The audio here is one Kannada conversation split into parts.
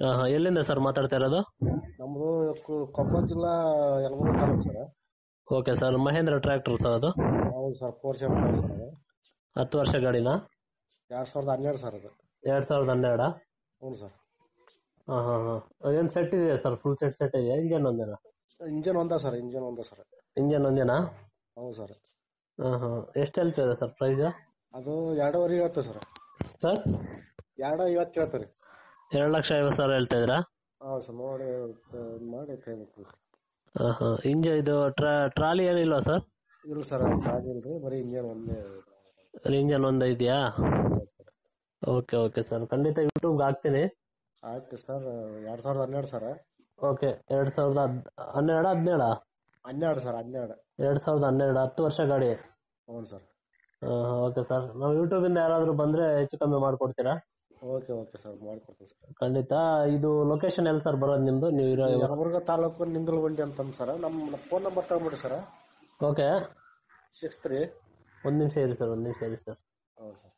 ಹಾಂ ಹಾಂ ಎಲ್ಲಿಂದ ಸರ್ ಮಾತಾಡ್ತಾ ಇರೋದು ನಮ್ಮದು ಕೊಪ್ಪಳ ಜಿಲ್ಲಾ Yelburga taluk sir okay sir Mahindra tractor sir ಅದು ಹೌದು ಸರ್ ಫೋರ್ ಸೆವೆನ್ ಸರ್ ಅದು ಹತ್ತು ವರ್ಷ ಗಾಡಿನಾ ಎರಡು ಸಾವಿರದ ಹನ್ನೆರಡು ಸರ್ ಅದು ಎರಡು ಸಾವಿರದ ಹನ್ನೆರಡಾ ಹ್ಞೂ ಸರ್ ಹಾಂ ಹಾಂ ಹಾಂ ಏನು ಸೆಟ್ ಇದೆಯಾ ಸರ್ ಫುಲ್ ಸೆಟ್ ಸೆಟ್ ಇದೆಯಾ ಇಂಜನ್ ಒಂದೇನಾ ಇಂಜನ್ ಒಂದ ಸರ್ ಇಂಜನ್ ಒಂದ ಸರ್ ಇಂಜನ್ ಒಂದೇನಾ ಹೌದು ಸರ್ ಹಾಂ ಹಾಂ ಎಷ್ಟು ಹೇಳ್ತಿದೆ ಸರ್ ಪ್ರೈಸ್ ಅದು ಎರಡೂವರೆ ಇವತ್ತು ಸರ್ ಸರ್ ಎರಡು ಐವತ್ತು ಹೇಳ್ತಾರೆ ಎರಡು ಲಕ್ಷ ಐವತ್ತು ಸಾವಿರ ಹೇಳ್ತಾ ಇದ್ದೀರಾ ಹೌದು ಸರ್ ನೋಡಿ ಆ, ಮಾಡಿ ಕೈಬೇಕು ಹಾಂ ಹಾಂ ಇಂಜನ್ ಇದು ಟ್ರಾ ಟ್ರಾಲಿ ಏನಿಲ್ವಾ ಸರ್ ಇಲ್ಲ ಸರ್ ಆಗಿಲ್ರಿ ಬರೀ ಇಂಜನ್ ಒಂದೇ ಇಂಜನ್ ಒಂದು ಇದೆಯಾ ಓಕೆ ಓಕೆ ಸರ್ ಖಂಡಿತ ಯೂಟ್ಯೂಬ್ಗೆ ಹಾಕ್ತೀನಿ ಆಯ್ತು ಸರ್ ಎರಡು ಸಾವಿರದ ಹನ್ನೆರಡು ಸರ್ ಓಕೆ ಎರಡು ಸಾವಿರದ ಹದ್ ಹನ್ನೆರಡು ಹದಿನೇಳ ಹನ್ನೆರಡು ಸರ್ ಹನ್ನೆರಡು ಎರಡು ಸಾವಿರದ ಹನ್ನೆರಡು ಹತ್ತು ವರ್ಷ ಗಾಡಿ ಹ್ಞೂ ಸರ್ ಓಕೆ ಸರ್ ನಾವು ಯೂಟ್ಯೂಬಿಂದ ಯಾರಾದರೂ ಬಂದರೆ ಹೆಚ್ಚು ಕಮ್ಮಿ ಮಾಡಿಕೊಡ್ತೀರಾ ಓಕೆ ಓಕೆ ಸರ್ ಮಾಡಿಕೊಡ್ತೀನಿ ಸರ್ ಖಂಡಿತ ಇದು ಲೊಕೇಶನ್ ಎಲ್ಲಿ ಸರ್ ಬರೋದು ನಿಮ್ಮದು ನೀವು ಇರೋ ಯಲಬುರ್ಗ ತಾಲೂಕು ನಿಂಗಲಗುಂಡಿ ಅಂತಂದು ಸರ್ ನಮ್ಮ ಫೋನ್ ನಂಬರ್ ತಗೊಂಬಿಡಿ ಸರ್ ಓಕೆ ಸಿಕ್ಸ್ ತ್ರೀ ಒಂದು ನಿಮಿಷ ಇರಿ ಸರ್ ಒಂದು ನಿಮಿಷ ಇರಿ ಸರ್ ಹೌದು ಸರ್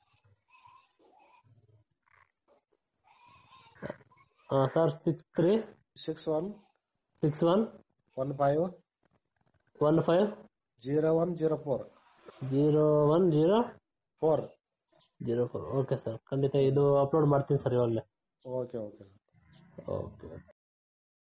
ಹಾಂ sir six three six one six one one five one five zero one zero four zero one zero four zero four okay sir ಖಂಡಿತ ಇದು ಅಪ್ಲೋಡ್ ಮಾಡ್ತೀನಿ ಸರ್ ಇವಾಗಲೇ ಓಕೆ ಓಕೆ ಸರ್ ಓಕೆ